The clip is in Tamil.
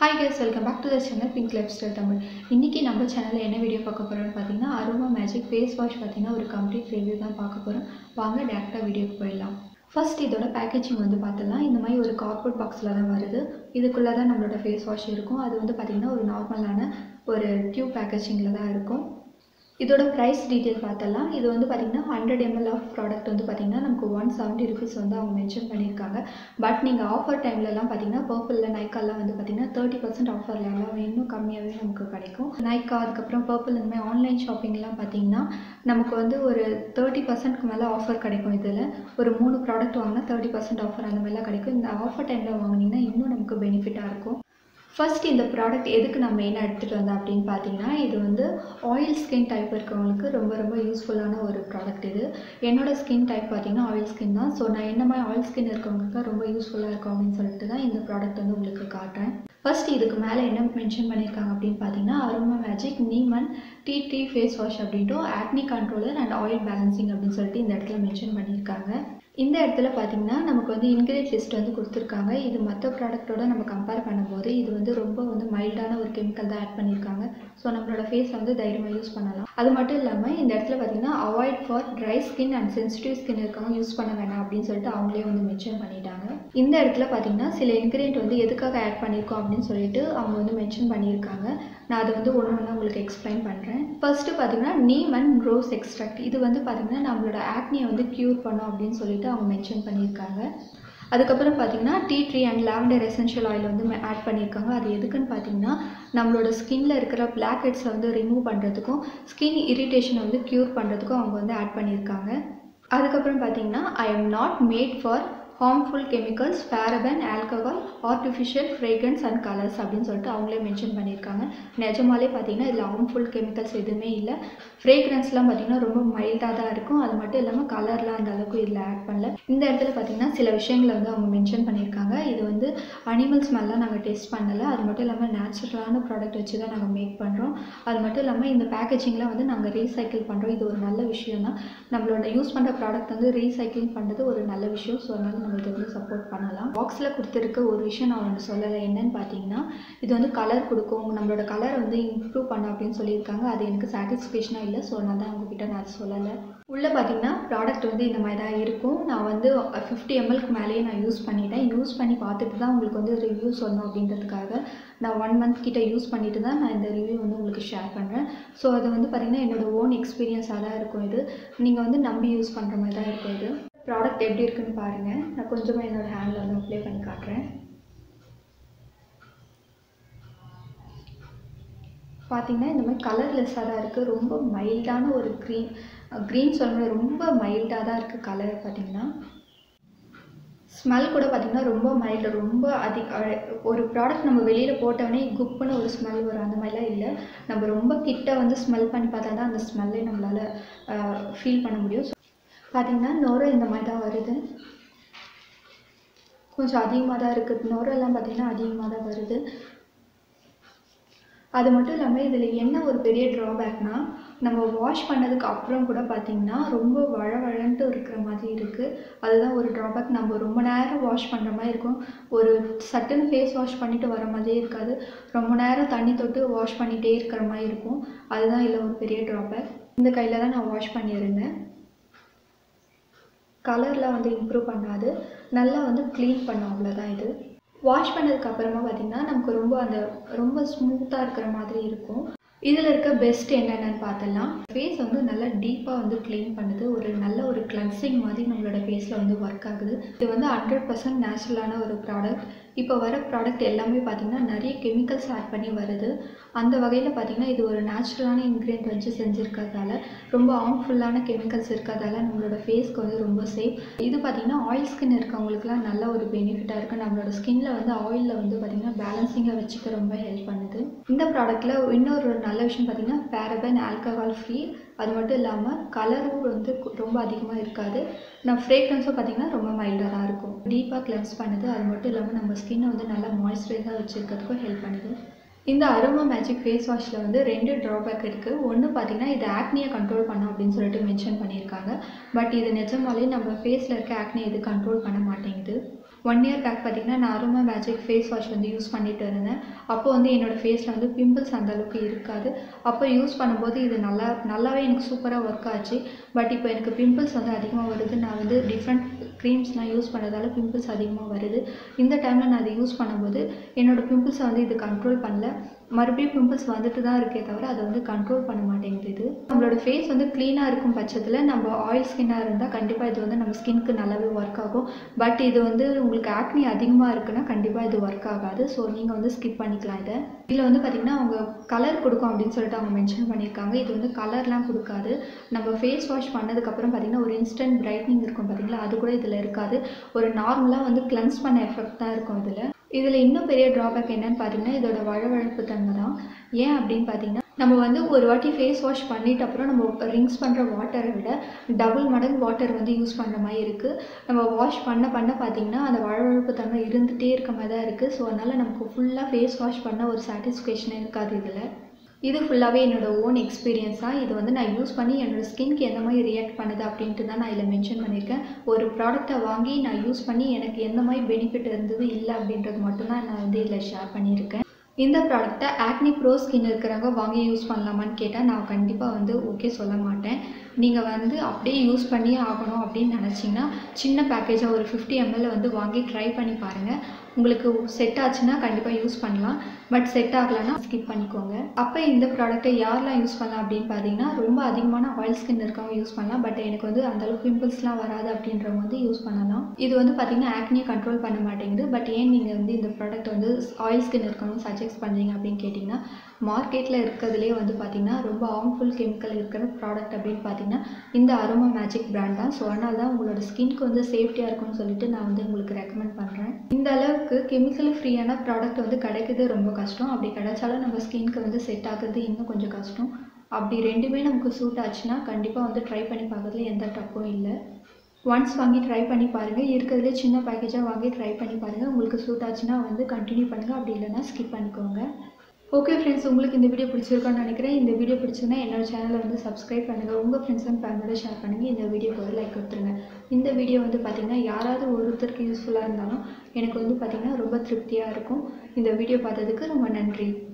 hi guys welcome back to the channel pink lifestyle Tamil இன்றைக்கி நம்ம சேனலில் என்ன வீடியோ பார்க்க போகிறோம்னு பார்த்தீங்கன்னா அருமா மேஜிக் ஃபேஸ் வாஷ் பார்த்தீங்கன்னா ஒரு கம்ப்ளீட் ரிவ்யூ தான் பார்க்க போகிறோம் வாங்க டேரெக்டாக வீடியோக்கு போயிடலாம் ஃபர்ஸ்ட் இதோட பேக்கேஜிங் வந்து பார்த்துலாம் இந்த மாதிரி ஒரு கார்ட்போர்ட் பாக்ஸில் தான் வருது இதுக்குள்ளே தான் நம்மளோட ஃபேஸ் வாஷ் இருக்கும் அது வந்து பார்த்திங்கன்னா ஒரு நார்மலான ஒரு டியூப் பேக்கேஜிங்கில் தான் இருக்கும் இதோட ப்ரைஸ் டீட்டெயில் பார்த்தலாம் இது வந்து பார்த்திங்கன்னா ஹண்ட்ரட் எம்எல் ஆஃப் ப்ராடக்ட் வந்து பார்த்திங்கன்னா நமக்கு ஒன் செவன்ட்டி ருபீஸ் வந்து அவங்க மென்ஷன் பண்ணியிருக்காங்க பட் நீங்கள் ஆஃபர் டைம்லலாம் பார்த்தீங்கன்னா பர்பிளில் நைக்காலாம் வந்து பார்த்திங்கன்னா தேர்ட்டி பர்சன்ட் ஆஃபர்லலாம் இன்னும் கம்மியாகவே நமக்கு கிடைக்கும் நைக்கா அதுக்கப்புறம் பர்பிள் இந்த மாதிரி ஆன்லைன் ஷாப்பிங்லாம் பார்த்தீங்கன்னா நமக்கு வந்து ஒரு தேர்ட்டி பர்சன்ட்க்கு மேலே ஆஃபர் கிடைக்கும் இதில் ஒரு மூணு ப்ராடக்ட் வாங்கினா தேர்ட்டி பர்சன்ட் ஆஃபர் அந்த மாதிரிலாம் கிடைக்கும் இந்த ஆஃபர் டைமில் வாங்கினீங்கன்னா இன்னும் நமக்கு பெனிஃபிட்டாக இருக்கும் ஃபர்ஸ்ட் இந்த ப்ராடக்ட் எதுக்கு நான் மெயினாக எடுத்துகிட்டு வந்தேன் அப்படின்னு பார்த்தீங்கன்னா இது வந்து ஆயில் ஸ்கின் டைப் இருக்கிறவங்களுக்கு ரொம்ப ரொம்ப யூஸ்ஃபுல்லான ஒரு ப்ராடக்ட் இது என்னோட ஸ்கின் டைப் பார்த்தீங்கன்னா ஆயில் ஸ்கின் தான் ஸோ நான் என்ன மாதிரி ஆயில் ஸ்கின் இருக்கவங்களுக்கு ரொம்ப யூஸ்ஃபுல்லாக இருக்கும் அப்படின்னு சொல்லிட்டு தான் இந்த ப்ராடக்ட் வந்து உங்களுக்கு காட்டுறேன் ஃபர்ஸ்ட் இதுக்கு மேலே என்ன மென்ஷன் பண்ணியிருக்காங்க அப்படின்னு பார்த்தீங்கன்னா Aroma magic neem and tea tree face wash அப்படின்ட்டு acne controller and oil balancing அப்படின்னு சொல்லிட்டு இந்த இடத்துல மென்ஷன் பண்ணியிருக்காங்க இந்த இடத்துல பார்த்தீங்கன்னா நமக்கு வந்து இன்க்ரீடியன்ட் லிஸ்ட் வந்து கொடுத்துருக்காங்க இது மற்ற ப்ராடக்ட்டோட நம்ம கம்பேர் பண்ணும்போது இது வந்து ரொம்ப வந்து மைல்டான ஒரு கெமிக்கல் தான் ஆட் பண்ணியிருக்காங்க ஸோ நம்மளோட ஃபேஸ் வந்து தைரியமாக யூஸ் பண்ணலாம் அது மட்டும் இல்லாமல் இந்த இடத்துல பார்த்தீங்கன்னா avoid for dry skin and sensitive skin இருக்கவங்க யூஸ் பண்ண வேணாம் அப்படின்னு சொல்லிட்டு அவங்களே வந்து மென்ஷன் பண்ணிட்டாங்க இந்த இடத்துல பார்த்தீங்கன்னா சில இன்க்ரீடியன்ட் வந்து எதுக்காக ஆட் பண்ணியிருக்கோம் அப்படின்னு சொல்லிட்டு அவங்க வந்து மென்ஷன் பண்ணியிருக்காங்க நான் அதை வந்து ஒன்று ஒன்றா உங்களுக்கு எக்ஸ்பிளைன் பண்ணுறேன் ஃபர்ஸ்ட்டு பார்த்தீங்கன்னா நீம் அண்ட் ரோஸ் எக்ஸ்ட்ராக்ட் இது வந்து பார்த்திங்கன்னா நம்மளோட ஆக்னியை வந்து க்யூர் பண்ணும் அப்படின்னு சொல்லிட்டு அவங்க மென்ஷன் பண்ணியிருக்காங்க அதுக்கப்புறம் பார்த்தீங்கன்னா tea tree and lavender essential oil வந்து ஆட் பண்ணியிருக்காங்க அது எதுக்குன்னு பார்த்தீங்கன்னா நம்மளோட ஸ்கின்ல இருக்கிற பிளாக் ஹெட்ஸை வந்து ரிமூவ் பண்ணுறதுக்கும் ஸ்கின் இரிட்டேஷனை வந்து க்யூர் பண்ணுறதுக்கும் அவங்க வந்து ஆட் பண்ணியிருக்காங்க அதுக்கப்புறம் பார்த்தீங்கன்னா I am not made for harmful chemicals paraben alcohol artificial fragrance and colours அப்படின்னு சொல்லிட்டு அவங்களே மென்ஷன் பண்ணியிருக்காங்க நிஜமாலே பார்த்தீங்கன்னா இதில் ஹார்ம்ஃபுல் கெமிக்கல்ஸ் எதுவுமே இல்லை ஃப்ரேக்ரன்ஸ்லாம் பார்த்தீங்கன்னா ரொம்ப மைல்டாக தான் இருக்கும் அது மட்டும் இல்லாமல் கலர்லாம் அந்த அளவுக்கு இதில் ஆட் பண்ணல இந்த இடத்துல பார்த்தீங்கன்னா சில விஷயங்களை வந்து அவங்க மென்ஷன் பண்ணியிருக்காங்க இது வந்து அனிமல் ஸ்மெல்லாம் நாங்கள் டெஸ்ட் பண்ணலை அது மட்டும் இல்லாமல் நேச்சுரலான ப்ராடக்ட் வச்சு தான் நாங்கள் மேக் பண்ணுறோம் அது மட்டும் இல்லாமல் இந்த பேக்கேஜிங்லாம் வந்து நாங்கள் ரீசைக்கிள் பண்ணுறோம் இது ஒரு நல்ல விஷயம் தான் நம்மளோட யூஸ் பண்ணுற ப்ராடக்ட் வந்து ரீசைக்கிளிங் பண்ணுறது ஒரு நல்ல விஷயம் ஸோ அதனால் நம்ம இதை வந்து சப்போர்ட் பண்ணலாம் பாக்ஸில் கொடுத்துருக்க ஒரு விஷயம் நான் ஒன்று சொல்லலை என்னன்னு பார்த்தீங்கன்னா இது வந்து கலர் கொடுக்கும் நம்மளோட கலரை வந்து இம்ப்ரூவ் பண்ண அப்படின்னு சொல்லியிருக்காங்க அது எனக்கு சாட்டிஸ்ஃபேக்ஷனாக இல்லை ஸோ நான் தான் உங்ககிட்ட நான் அதை சொல்லலை உள்ளே பார்த்தீங்கன்னா ப்ராடக்ட் வந்து இந்த மாதிரி தான் இருக்கும் நான் வந்து ஃபிஃப்டி எம்எல்க்கு மேலேயே நான் யூஸ் பண்ணிட்டேன் யூஸ் பண்ணி பார்த்துட்டு தான் உங்களுக்கு வந்து ரிவ்யூ சொல்லணும் அப்படின்றதுக்காக நான் ஒன் மந்த் கிட்ட யூஸ் பண்ணிட்டு தான் நான் இந்த ரிவ்யூ வந்து உங்களுக்கு ஷேர் பண்ணுறேன் ஸோ அது வந்து பார்த்திங்கன்னா என்னோடய ஓன் எக்ஸ்பீரியன்ஸாக தான் இருக்கும் இது நீங்கள் வந்து நம்பி யூஸ் பண்ணுற மாதிரி தான் இருக்கும் இது ப்ராடக்ட் எப்படி இருக்குன்னு பாருங்கள் நான் கொஞ்சமாக என்னோடய ஹேண்டில் வந்து அப்ளை பண்ணி காட்டுறேன் பார்த்தீங்கன்னா இந்த மாதிரி கலர்லெஸ்ஸாக தான் இருக்குது ரொம்ப மைல்டான ஒரு க்ரீன் க்ரீன் சொல்லும்போது ரொம்ப மைல்டாக தான் இருக்குது கலர் பார்த்திங்கன்னா ஸ்மெல் கூட பார்த்திங்கன்னா ரொம்ப மைல்டு ரொம்ப அதி ஒரு ப்ராடக்ட் நம்ம வெளியில் போட்டோடனே குப்புன்னு ஒரு ஸ்மெல் வரும் அந்த மாதிரிலாம் இல்லை நம்ம ரொம்ப கிட்ட வந்து ஸ்மெல் பண்ணி பார்த்தா தான் அந்த ஸ்மெல்லே நம்மளால் ஃபீல் பண்ண முடியும் பார்த்திங்கன்னா நொரை இந்த மாதிரி தான் வருது கொஞ்சம் அதிகமாக தான் இருக்குது நொரெல்லாம் பார்த்திங்கன்னா அதிகமாக தான் வருது அது மட்டும் இல்லாமல் இதில் என்ன ஒரு பெரிய ட்ராபேக்னால் நம்ம வாஷ் பண்ணதுக்கு அப்புறம் கூட பார்த்திங்கன்னா ரொம்ப வழவழன்ட்டு இருக்கிற மாதிரி இருக்குது அதுதான் ஒரு ட்ராபேக் நம்ம ரொம்ப நேரம் வாஷ் பண்ணுற மாதிரி இருக்கும் ஒரு சட்டுன்னு ஃபேஸ் வாஷ் பண்ணிவிட்டு வர மாதிரியே இருக்காது ரொம்ப நேரம் தண்ணி தொட்டு வாஷ் பண்ணிகிட்டே இருக்கிற மாதிரி இருக்கும் அதுதான் இதில் ஒரு பெரிய ட்ராபேக் இந்த கையில் தான் நான் வாஷ் பண்ணியிருந்தேன் கலர்லாம் வந்து இம்ப்ரூவ் பண்ணாது நல்லா வந்து க்ளீன் பண்ணும் அவ்வளோதான் இது வாஷ் பண்ணதுக்கு அப்புறமா பார்த்திங்கன்னா நமக்கு ரொம்ப அந்த ரொம்ப ஸ்மூத்தாக இருக்கிற மாதிரி இருக்கும் இதில் இருக்க பெஸ்ட் என்னென்னு பார்த்தலாம் ஃபேஸ் வந்து நல்லா டீப்பாக வந்து க்ளீன் பண்ணுது ஒரு நல்ல ஒரு கிளன்சிங் மாதிரி நம்மளோட ஃபேஸில் வந்து ஒர்க் ஆகுது இது வந்து ஹண்ட்ரட் பர்சன்ட் நேச்சுரலான ஒரு ப்ராடக்ட் இப்போ வர ப்ராடக்ட் எல்லாமே பார்த்திங்கன்னா நிறைய கெமிக்கல்ஸ் ஆட் பண்ணி வருது அந்த வகையில் பார்த்திங்கன்னா இது ஒரு நேச்சுரலான இன்க்ரீடியன்ட் வச்சு செஞ்சுருக்கிறதால ரொம்ப ஹார்ம்ஃபுல்லான கெமிக்கல்ஸ் இருக்கிறதால நம்மளோட ஃபேஸ்க்கு வந்து ரொம்ப சேஃப் இது பார்த்திங்கன்னா ஆயில் ஸ்கின் இருக்கவங்களுக்குலாம் நல்ல ஒரு பெனிஃபிட்டாக இருக்குது நம்மளோட ஸ்கின்ல வந்து ஆயிலில் வந்து பார்த்திங்கன்னா பேலன்சிங்காக வச்சுக்க ரொம்ப ஹெல்ப் பண்ணுது இந்த ப்ராடக்ட்டில் இன்னொரு நல்ல விஷயம் பார்த்திங்கன்னா பேரபன் ஆல்கஹால் ஃப்ரீ அது மட்டும் இல்லாமல் கலரும் வந்து ரொம்ப அதிகமாக இருக்காது நான் ஃப்ரேக்ரன்ஸும் பார்த்திங்கன்னா ரொம்ப மைல்டாக தான் இருக்கும் டீப்பாக கிளென்ஸ் பண்ணுது அது மட்டும் இல்லாமல் நம்ம ஸ்கின்னை வந்து நல்லா மாய்ஸ்சரைஸாக வச்சுருக்கிறதுக்கும் ஹெல்ப் பண்ணுது இந்த அரோமா மேஜிக் ஃபேஸ் வாஷில் வந்து ரெண்டு ட்ராபேக் இருக்குது ஒன்று பார்த்திங்கன்னா இது ஆக்னியை கண்ட்ரோல் பண்ணும் அப்படின்னு சொல்லிட்டு மென்ஷன் பண்ணியிருக்காங்க பட் இது நிஜமாலே நம்ம ஃபேஸில் இருக்க ஆக்னி இது கண்ட்ரோல் பண்ண மாட்டேங்குது ஒன் இயர் பேக் பார்த்தீங்கன்னா நான் அருமா மேஜிக் ஃபேஸ் வாஷ் வந்து யூஸ் பண்ணிட்டு இருந்தேன் அப்போ வந்து என்னோடய ஃபேஸில் வந்து பிம்பிள்ஸ் அந்த அளவுக்கு இருக்காது அப்போ யூஸ் பண்ணும்போது இது நல்லா நல்லாவே எனக்கு சூப்பராக ஒர்க் ஆச்சு பட் இப்போ எனக்கு பிம்பிள்ஸ் வந்து அதிகமாக வருது நான் வந்து டிஃப்ரெண்ட் க்ரீம்ஸ்லாம் யூஸ் பண்ணுறதால பிம்பிள்ஸ் அதிகமாக வருது இந்த டைமில் நான் அதை யூஸ் பண்ணும்போது என்னோடய பிம்பிள்ஸை வந்து இது கண்ட்ரோல் பண்ணல மறுபடியும் பிம்பிள்ஸ் வந்துட்டு தான் இருக்கே தவிர அதை வந்து கண்ட்ரோல் பண்ண மாட்டேங்குது இது நம்மளோட ஃபேஸ் வந்து க்ளீனாக இருக்கும் பட்சத்தில் நம்ம ஆயில் ஸ்கின்னாக இருந்தால் கண்டிப்பாக இது வந்து நம்ம ஸ்கின்க்கு நல்லாவே ஒர்க் ஆகும் பட் இது வந்து உங்களுக்கு ஆக்னி அதிகமாக இருக்குன்னா கண்டிப்பாக இது ஒர்க் ஆகாது ஸோ நீங்கள் வந்து ஸ்கிப் பண்ணிக்கலாம் இதை இதில் வந்து பார்த்திங்கன்னா அவங்க கலர் கொடுக்கும் அப்படின்னு சொல்லிட்டு அவங்க மென்ஷன் பண்ணியிருக்காங்க இது வந்து கலர்லாம் கொடுக்காது நம்ம ஃபேஸ் வாஷ் பண்ணதுக்கப்புறம் பார்த்திங்கன்னா ஒரு இன்ஸ்டன்ட் பிரைட்னிங் இருக்கும் பார்த்தீங்களா அது கூட இதில் இருக்காது ஒரு நார்மலாக வந்து கிளென்ஸ் பண்ண எஃபெக்ட் தான் இருக்கும் இதில் இதில் இன்னும் பெரிய ட்ராபேக் என்னன்னு பார்த்தீங்கன்னா இதோட வழவழப்பு தன்மை தான் ஏன் அப்படின்னு பார்த்தீங்கன்னா நம்ம வந்து ஒரு வாட்டி ஃபேஸ் வாஷ் பண்ணிட்ட அப்புறம் நம்ம ரிங்ஸ் பண்ணுற வாட்டரை விட டபுள் மடங்கு வாட்டர் வந்து யூஸ் பண்ணுற மாதிரி இருக்குது நம்ம வாஷ் பண்ண பண்ண பார்த்தீங்கன்னா அந்த வழவழப்பு தன்மை இருந்துகிட்டே இருக்க மாதிரி தான் இருக்குது ஸோ அதனால் நமக்கு ஃபுல்லாக ஃபேஸ் வாஷ் பண்ண ஒரு சாட்டிஸ்ஃபேக்ஷன் இருக்காது இதில் இது ஃபுல்லாகவே என்னோடய ஓன் எக்ஸ்பீரியன்ஸ் தான் இது வந்து நான் யூஸ் பண்ணி என்னோடய ஸ்கின்க்கு எந்த மாதிரி ரியாக்ட் பண்ணுது அப்படின்ட்டு தான் நான் இதில் மென்ஷன் பண்ணியிருக்கேன் ஒரு ப்ராடக்ட்டை வாங்கி நான் யூஸ் பண்ணி எனக்கு எந்த மாதிரி பெனிஃபிட் இருந்தது இல்லை அப்படின்றது மட்டும்தான் நான் வந்து இதில் ஷேர் பண்ணியிருக்கேன் இந்த ப்ராடக்ட்டை ஆக்னி ப்ரோ ஸ்கின் இருக்கிறவங்க வாங்கி யூஸ் பண்ணலாமான்னு கேட்டால் நான் கண்டிப்பாக வந்து ஓகே சொல்ல மாட்டேன் நீங்கள் வந்து அப்படியே யூஸ் பண்ணியே ஆகணும் அப்படின்னு நினச்சிங்கன்னா சின்ன பேக்கேஜாக ஒரு ஃபிஃப்டி எம்எல் வந்து வாங்கி ட்ரை பண்ணி பாருங்கள் உங்களுக்கு செட் ஆச்சுன்னா கண்டிப்பாக யூஸ் பண்ணலாம் பட் செட் ஆகலைன்னா ஸ்கிப் பண்ணிக்கோங்க அப்போ இந்த ப்ராடக்ட்டை யாரெல்லாம் யூஸ் பண்ணலாம் அப்படின்னு பார்த்தீங்கன்னா ரொம்ப அதிகமான ஆயில் ஸ்கின் இருக்கவங்க யூஸ் பண்ணலாம் பட் எனக்கு வந்து அந்தளவுக்கு பிம்பிள்ஸ்லாம் வராது அப்படின்றவங்க வந்து யூஸ் பண்ணலாம் இது வந்து பார்த்திங்கன்னா ஆக்னியை கண்ட்ரோல் பண்ண மாட்டேங்குது பட் ஏன் நீங்கள் வந்து இந்த ப்ராடக்ட் வந்து ஆயில் ஸ்கின் இருக்கணும் சஜெஸ்ட் பண்ணுறீங்க அப்படின்னு கேட்டிங்கன்னா மார்க்கெட்டில் இருக்கிறதுலே வந்து பார்த்திங்கன்னா ரொம்ப ஹார்ம்ஃபுல் கெமிக்கல் இருக்கிற ப்ராடக்ட் அப்படின்னு பார்த்தீங்கன்னா இந்த அரோமா மேஜிக் பிராண்ட் தான் ஸோ அதனால தான் உங்களோட ஸ்கின்க்கு வந்து சேஃப்டியாக இருக்கும்னு சொல்லிட்டு நான் வந்து உங்களுக்கு ரெக்கமெண்ட் பண்ணுறேன் இந்த அளவுக்கு கெமிக்கல் ஃப்ரீயான ப்ராடக்ட் வந்து கிடைக்கிறது ரொம்ப கஷ்டம் அப்படி கிடைச்சாலும் நம்ம ஸ்கின்க்கு வந்து செட் ஆகுறது இன்னும் கொஞ்சம் கஷ்டம் அப்படி ரெண்டுமே நமக்கு சூட் ஆச்சுன்னா கண்டிப்பாக வந்து ட்ரை பண்ணி பார்க்கறதுல எந்த தப்பும் இல்லை ஒன்ஸ் வாங்கி ட்ரை பண்ணி பாருங்கள் இருக்கிறதுலே சின்ன பேக்கேஜாக வாங்கி ட்ரை பண்ணி பாருங்கள் உங்களுக்கு சூட் ஆச்சுன்னா வந்து கண்டினியூ பண்ணுங்கள் அப்படி இல்லைன்னா ஸ்கிப் பண்ணிக்கோங்க ஓகே ஃப்ரெண்ட்ஸ் உங்களுக்கு இந்த வீடியோ பிடிச்சிருக்கோன்னு நினைக்கிறேன் இந்த வீடியோ பிடிச்சிருந்தா என்னோட சேனலை வந்து சப்ஸ்கிரைப் பண்ணுங்கள் உங்கள் ஃப்ரெண்ட்ஸ் அண்ட் ஃபேமிலியோட ஷேர் பண்ணுங்கள் இந்த வீடியோக்கு ஒரு லைக் கொடுத்துருங்க இந்த வீடியோ வந்து பார்த்திங்கன்னா யாராவது ஒருத்தருக்கு யூஸ்ஃபுல்லாக இருந்தாலும் எனக்கு வந்து பார்த்திங்கன்னா ரொம்ப திருப்தியாக இருக்கும் இந்த வீடியோ பார்த்ததுக்கு ரொம்ப நன்றி